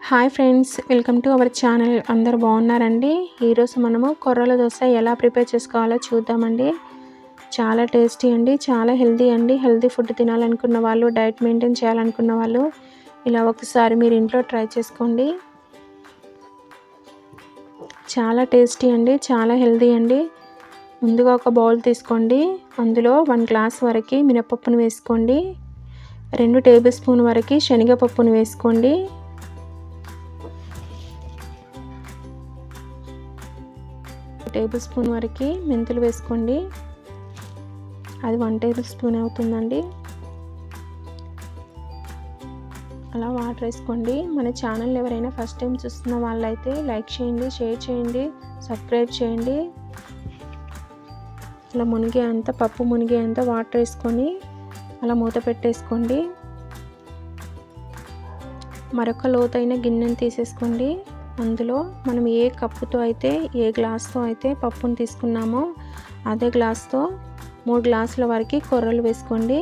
hi friends welcome to our channel అందరూ బాగున్నారండి ఈరోజు మనము కొర్రల దోశ ఎలా ప్రిపేర్ చేసుకోవాలో చూద్దామండి చాలా టేస్టీ అండి చాలా హెల్తీ అండి హెల్తీ ఫుడ్ తినాలనుకున్న వాళ్ళు డైట్ మెయింటైన్ చేయాలనుకున్న వాళ్ళు ఇలా ఒకసారి మీరు ఇంట్లో ట్రై చేసుకోండి చాలా టేస్టీ అండి చాలా హెల్తీ అండి ముందుగా ఒక బౌల్ తీసుకోండి అందులో వన్ గ్లాస్ వరకు మినపప్పును వేసుకోండి రెండు టేబుల్ స్పూన్ వరకు శనగపప్పును వేసుకోండి టేబుల్ స్పూన్ వరకు మెంతులు వేసుకోండి అది వన్ టేబుల్ స్పూన్ అవుతుందండి అలా వాటర్ వేసుకోండి మన ఛానల్ ఎవరైనా ఫస్ట్ టైం చూస్తున్న వాళ్ళైతే లైక్ చేయండి షేర్ చేయండి సబ్స్క్రైబ్ చేయండి అలా మునిగే అంత పప్పు మునిగే అంత వాటర్ వేసుకొని అలా మూత పెట్టేసుకోండి మరొక లోతైన గిన్నెని తీసేసుకోండి అందులో మనం ఏ కప్పుతో అయితే ఏ గ్లాస్తో అయితే పప్పును తీసుకున్నామో అదే గ్లాస్తో మూడు గ్లాసుల వరకు కొర్రలు వేసుకోండి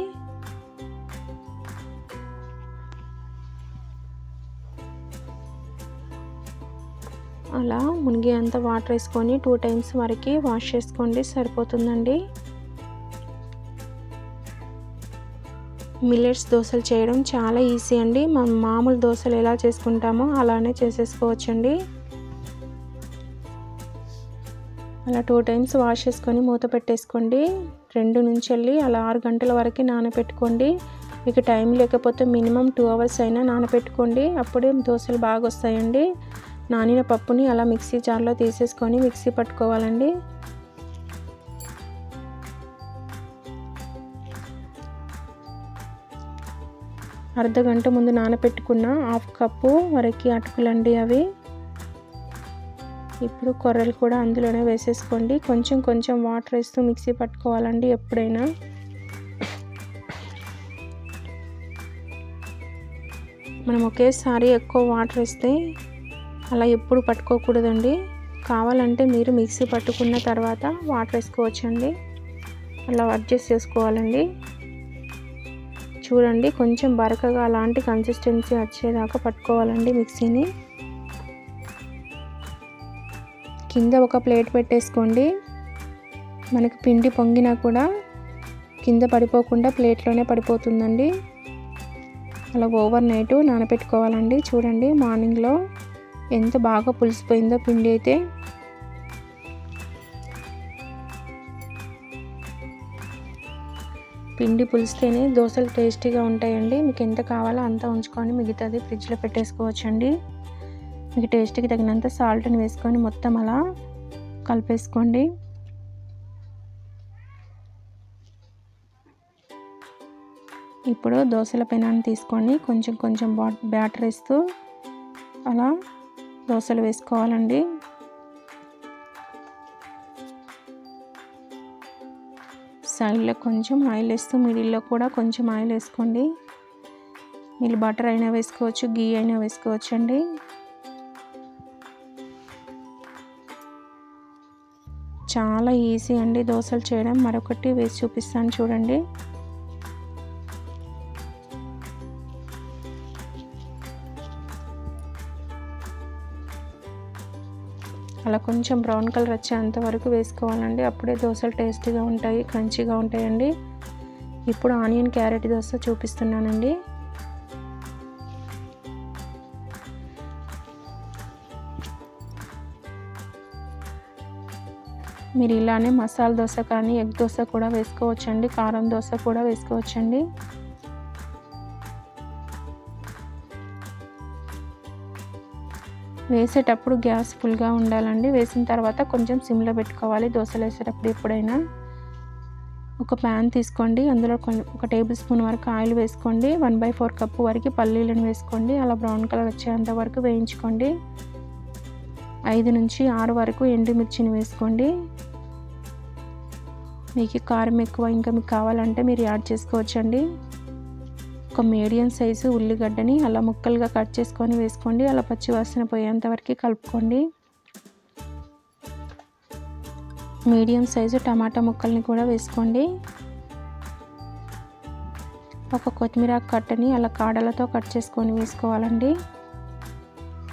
అలా మునిగి అంత వాటర్ వేసుకొని టూ టైమ్స్ వరకు వాష్ చేసుకోండి సరిపోతుందండి మిల్లెట్స్ దోశలు చేయడం చాలా ఈజీ అండి మనం మామూలు దోశలు ఎలా చేసుకుంటామో అలానే చేసేసుకోవచ్చండి అలా టూ టైమ్స్ వాష్ చేసుకొని మూత పెట్టేసుకోండి రెండు నుంచి వెళ్ళి అలా ఆరు గంటల వరకు నానబెట్టుకోండి మీకు టైం లేకపోతే మినిమం టూ అవర్స్ అయినా నానబెట్టుకోండి అప్పుడే దోశలు బాగా వస్తాయండి నానిన పప్పుని అలా మిక్సీ జార్లో తీసేసుకొని మిక్సీ పట్టుకోవాలండి అర్ధ గంట ముందు నానబెట్టుకున్న హాఫ్ కప్పు వరకు అటుకులండి అవి ఇప్పుడు కొర్రలు కూడా అందులోనే వేసేసుకోండి కొంచెం కొంచెం వాటర్ వేస్తూ మిక్సీ పట్టుకోవాలండి ఎప్పుడైనా మనం ఒకేసారి ఎక్కువ వాటర్ వేస్తే అలా ఎప్పుడు పట్టుకోకూడదండి కావాలంటే మీరు మిక్సీ పట్టుకున్న తర్వాత వాటర్ వేసుకోవచ్చండి అలా అడ్జస్ట్ చేసుకోవాలండి చూడండి కొంచెం బరకగా అలాంటి కన్సిస్టెన్సీ వచ్చేదాకా పట్టుకోవాలండి మిక్సీని కింద ఒక ప్లేట్ పెట్టేసుకోండి మనకి పిండి పొంగినా కూడా కింద పడిపోకుండా ప్లేట్లోనే పడిపోతుందండి అలా ఓవర్ నైట్ నానబెట్టుకోవాలండి చూడండి మార్నింగ్లో ఎంత బాగా పులిసిపోయిందో పిండి అయితే పిండి పులిస్తేనే దోశలు టేస్టీగా ఉంటాయండి మీకు ఎంత కావాలో అంత ఉంచుకొని మిగతాది ఫ్రిడ్జ్లో పెట్టేసుకోవచ్చండి మీకు టేస్ట్కి తగినంత సాల్ట్ని వేసుకొని మొత్తం అలా కలిపేసుకోండి ఇప్పుడు దోశల పెనాన్ని తీసుకొని కొంచెం కొంచెం బ్యాటర్ వేస్తూ అలా దోశలు వేసుకోవాలండి సైడ్లో కొంచెం ఆయిల్ వేస్తూ మిడిల్లో కూడా కొంచెం ఆయిల్ వేసుకోండి మీరు బటర్ అయినా వేసుకోవచ్చు గీ అయినా వేసుకోవచ్చు అండి చాలా ఈజీ అండి దోశలు చేయడం మరొకటి వేసి చూపిస్తాను చూడండి అలా కొంచెం బ్రౌన్ కలర్ వచ్చేంత వరకు వేసుకోవాలండి అప్పుడే దోశలు టేస్టీగా ఉంటాయి క్రంచీగా ఉంటాయండి ఇప్పుడు ఆనియన్ క్యారెట్ దోశ చూపిస్తున్నానండి మీరు ఇలానే మసాలా దోశ కానీ ఎగ్ దోశ కూడా వేసుకోవచ్చండి కారం దోశ కూడా వేసుకోవచ్చండి వేసేటప్పుడు గ్యాస్ ఫుల్గా ఉండాలండి వేసిన తర్వాత కొంచెం సిమ్లో పెట్టుకోవాలి దోశలు వేసేటప్పుడు ఎప్పుడైనా ఒక ప్యాన్ తీసుకోండి అందులో ఒక టేబుల్ స్పూన్ వరకు ఆయిల్ వేసుకోండి వన్ బై ఫోర్ కప్పు వరకు పల్లీలను వేసుకోండి అలా బ్రౌన్ కలర్ వచ్చేంత వరకు వేయించుకోండి ఐదు నుంచి ఆరు వరకు ఎండుమిర్చిని వేసుకోండి మీకు కారం ఎక్కువ ఇంకా మీకు కావాలంటే మీరు యాడ్ చేసుకోవచ్చండి ఒక మీడియం సైజు ఉల్లిగడ్డని అలా ముక్కలుగా కట్ చేసుకొని వేసుకోండి అలా పచ్చి వాసన పోయేంత వరకు కలుపుకోండి మీడియం సైజు టమాటా ముక్కల్ని కూడా వేసుకోండి ఒక కొత్తిమీర కట్టని అలా కాడలతో కట్ చేసుకొని వేసుకోవాలండి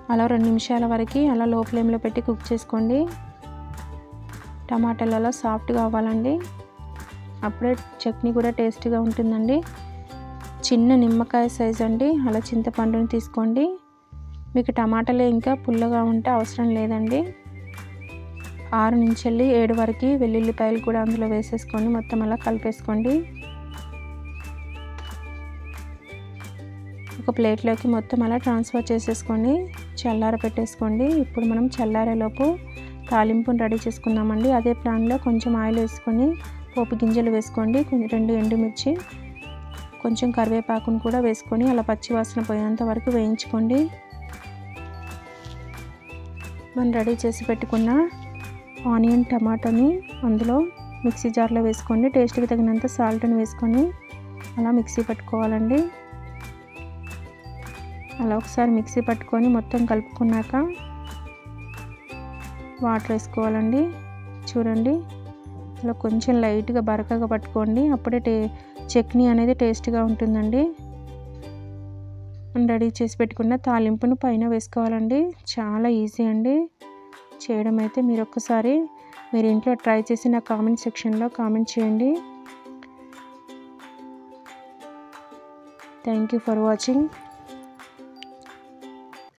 అలా రెండు నిమిషాల వరకు అలా లో ఫ్లేమ్లో పెట్టి కుక్ చేసుకోండి టమాటాలు అలా సాఫ్ట్గా అవ్వాలండి అప్పుడే చట్నీ కూడా టేస్ట్గా ఉంటుందండి చిన్న నిమ్మకాయ సైజ్ అండి అలా చింతపండుని తీసుకోండి మీకు టమాటాలు ఇంకా పుల్లగా ఉంటే అవసరం లేదండి ఆరు నుంచి వెళ్ళి ఏడు వరకు వెల్లుల్లిపాయలు కూడా అందులో వేసేసుకొని మొత్తం అలా కలిపేసుకోండి ఒక ప్లేట్లోకి మొత్తం అలా ట్రాన్స్ఫర్ చేసేసుకొని చల్లార పెట్టేసుకోండి ఇప్పుడు మనం చల్లారేలోపు తాలింపుని రెడీ చేసుకుందామండి అదే ప్యాన్లో కొంచెం ఆయిల్ వేసుకొని పోపు గింజలు వేసుకోండి రెండు ఎండుమిర్చి కొంచెం కరివేపాకును కూడా వేసుకొని అలా పచ్చి వాసన పోయేంత వరకు వేయించుకోండి మనం రెడీ చేసి పెట్టుకున్న ఆనియన్ టమాటాని అందులో మిక్సీ జార్లో వేసుకోండి టేస్ట్కి తగినంత సాల్ట్ని వేసుకొని అలా మిక్సీ పట్టుకోవాలండి అలా ఒకసారి మిక్సీ పట్టుకొని మొత్తం కలుపుకున్నాక వాటర్ వేసుకోవాలండి చూడండి అలా కొంచెం లైట్గా బరకగా పట్టుకోండి అప్పుడే టే చట్నీ అనేది టేస్ట్గా ఉంటుందండి రెడీ చేసి పెట్టుకున్న తాలింపును పైన వేసుకోవాలండి చాలా ఈజీ అండి చేయడం అయితే మీరు ఒక్కసారి మీరు ఇంట్లో ట్రై చేసి నా కామెంట్ సెక్షన్లో కామెంట్ చేయండి థ్యాంక్ యూ ఫర్ వాచింగ్